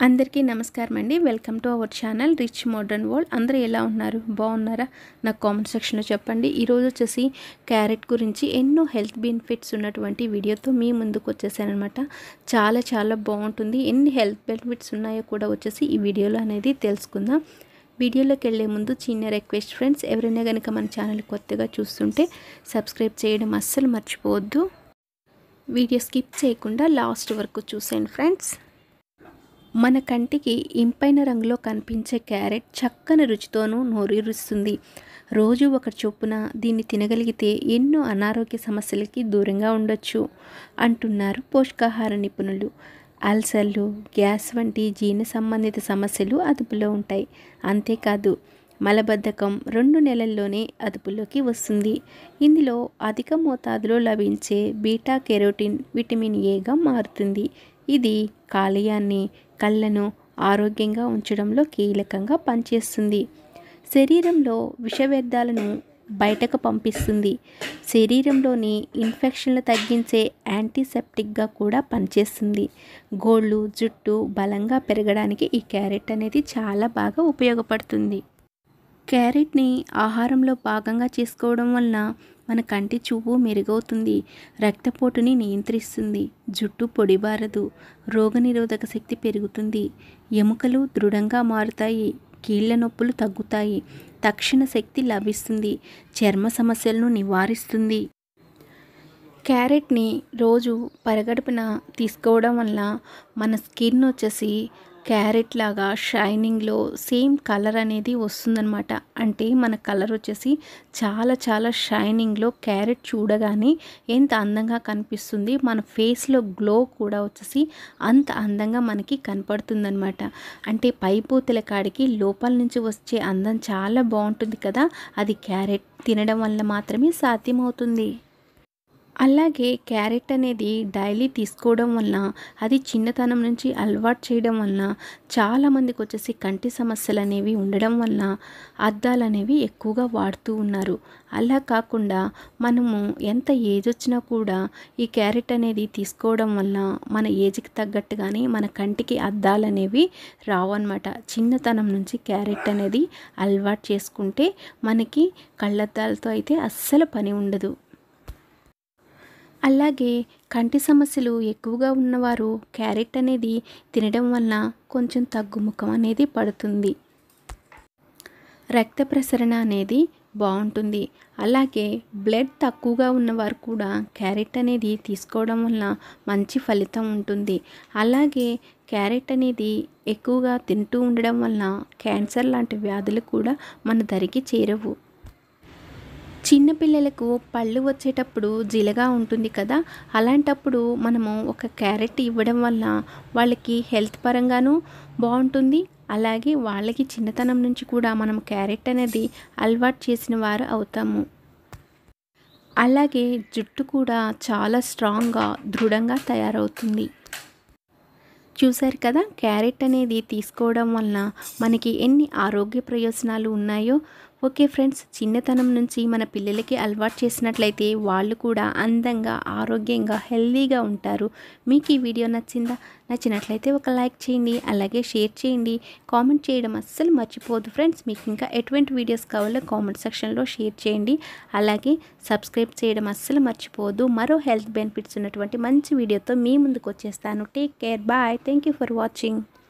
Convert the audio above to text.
అందరికీ నమస్కారం అండి welcome to our channel rich modern world అందరూ ఎలా ఉన్నారు బాగున్నారా నాకు కామెంట్ సెక్షన్లో చెప్పండి ఈరోజు వచ్చేసి క్యారెట్ గురించి ఎన్నో హెల్త్ బెనిఫిట్స్ ఉన్నటువంటి వీడియోతో మీ ముందుకు వచ్చేసానమాట చాలా చాలా బాగుంటుంది ఎన్ని హెల్త్ బెనిఫిట్స్ ఉన్నాయో కూడా వచ్చేసి ఈ వీడియోలో అనేది తెలుసుకుందాం వీడియోలోకి వెళ్ళే ముందు చిన్న రిక్వెస్ట్ ఫ్రెండ్స్ ఎవరైనా కనుక మన ఛానల్ కొత్తగా చూస్తుంటే సబ్స్క్రైబ్ చేయడం అస్సలు మర్చిపోవద్దు వీడియో స్కిప్ చేయకుండా లాస్ట్ వరకు చూసేయండి ఫ్రెండ్స్ మన కంటికి ఇంపైన రంగులో కనిపించే క్యారెట్ చక్కని రుచితోనూ నోరూరుస్తుంది రోజు ఒక చొప్పున దీన్ని తినగలిగితే ఎన్నో అనారోగ్య సమస్యలకి దూరంగా ఉండొచ్చు అంటున్నారు పోషకాహార నిపుణులు అల్సర్లు గ్యాస్ వంటి జీర్ణ సంబంధిత సమస్యలు అదుపులో ఉంటాయి అంతేకాదు మలబద్ధకం రెండు నెలల్లోనే అదుపులోకి వస్తుంది ఇందులో అధిక మోతాదులో లభించే బీటా కెరోటిన్ విటమిన్ ఏగా మారుతుంది ఇది కాలేయాన్ని కళ్ళను ఆరోగ్యంగా ఉంచడంలో కీలకంగా పనిచేస్తుంది శరీరంలో విష వ్యర్థాలను బయటకు పంపిస్తుంది శరీరంలోని ఇన్ఫెక్షన్లు తగ్గించే యాంటీసెప్టిక్గా కూడా పనిచేస్తుంది గోళ్ళు జుట్టు బలంగా పెరగడానికి ఈ క్యారెట్ అనేది చాలా బాగా ఉపయోగపడుతుంది క్యారెట్ని ఆహారంలో భాగంగా చేసుకోవడం వలన మన కంటి చూపు మెరుగవుతుంది రక్తపోటుని నియంత్రిస్తుంది జుట్టు పొడిబారదు రోగనిరోధక శక్తి పెరుగుతుంది ఎముకలు దృఢంగా మారుతాయి కీళ్ళ నొప్పులు తగ్గుతాయి తక్షణ శక్తి లభిస్తుంది చర్మ సమస్యలను నివారిస్తుంది క్యారెట్ని రోజు పరగడుపున తీసుకోవడం వల్ల మన స్కిన్ వచ్చేసి క్యారెట్ లాగా షైనింగ్లో సేమ్ కలర్ అనేది వస్తుందన్నమాట అంటే మన కలర్ వచ్చేసి చాలా చాలా షైనింగ్లో క్యారెట్ చూడగానే ఎంత అందంగా కనిపిస్తుంది మన ఫేస్లో గ్లో కూడా వచ్చేసి అంత అందంగా మనకి కనపడుతుందన్నమాట అంటే పైపూతల కాడికి లోపల నుంచి వచ్చే అందం చాలా బాగుంటుంది కదా అది క్యారెట్ తినడం వల్ల మాత్రమే సాధ్యమవుతుంది అలాగే క్యారెట్ అనేది డైలీ తీసుకోవడం వలన అది చిన్నతనం నుంచి అలవాటు చేయడం వలన చాలామందికి వచ్చేసి కంటి సమస్యలు అనేవి ఉండడం వలన అద్దాలు అనేవి ఎక్కువగా వాడుతూ ఉన్నారు అలా కాకుండా మనము ఎంత ఏజ్ వచ్చినా కూడా ఈ క్యారెట్ అనేది తీసుకోవడం వలన మన ఏజ్కి తగ్గట్టుగానే మన కంటికి అద్దాలు అనేవి రావన్నమాట చిన్నతనం నుంచి క్యారెట్ అనేది అలవాటు చేసుకుంటే మనకి కళ్ళద్దాలతో అయితే అస్సలు పని ఉండదు అలాగే కంటి సమస్యలు ఎక్కువగా ఉన్నవారు క్యారెట్ అనేది తినడం వలన కొంచెం తగ్గుముఖం అనేది పడుతుంది రక్త ప్రసరణ అనేది బాగుంటుంది అలాగే బ్లడ్ తక్కువగా ఉన్నవారు కూడా క్యారెట్ అనేది తీసుకోవడం వలన మంచి ఫలితం ఉంటుంది అలాగే క్యారెట్ అనేది ఎక్కువగా తింటూ ఉండడం వలన క్యాన్సర్ లాంటి వ్యాధులు కూడా మన దరికి చేరవు చిన్నపిల్లలకు పళ్ళు వచ్చేటప్పుడు జిలగా ఉంటుంది కదా అలాంటప్పుడు మనము ఒక క్యారెట్ ఇవ్వడం వల్ల వాళ్ళకి హెల్త్ పరంగాను బాగుంటుంది అలాగే వాళ్ళకి చిన్నతనం నుంచి కూడా మనం క్యారెట్ అనేది అలవాటు చేసిన వారు అవుతాము అలాగే జుట్టు కూడా చాలా స్ట్రాంగ్గా దృఢంగా తయారవుతుంది చూశారు కదా క్యారెట్ అనేది తీసుకోవడం వలన మనకి ఎన్ని ఆరోగ్య ప్రయోజనాలు ఉన్నాయో ఓకే ఫ్రెండ్స్ చిన్నతనం నుంచి మన పిల్లలకి అలవాటు చేసినట్లయితే వాళ్ళు కూడా అందంగా ఆరోగ్యంగా హెల్తీగా ఉంటారు మీకు ఈ వీడియో నచ్చిందా నచ్చినట్లయితే ఒక లైక్ చేయండి అలాగే షేర్ చేయండి కామెంట్ చేయడం అస్సలు మర్చిపోదు ఫ్రెండ్స్ మీకు ఇంకా ఎటువంటి వీడియోస్ కావాలో కామెంట్ సెక్షన్లో షేర్ చేయండి అలాగే సబ్స్క్రైబ్ చేయడం అస్సలు మర్చిపోవద్దు మరో హెల్త్ బెనిఫిట్స్ ఉన్నటువంటి మంచి వీడియోతో మీ ముందుకు వచ్చేస్తాను take care bye thank you for watching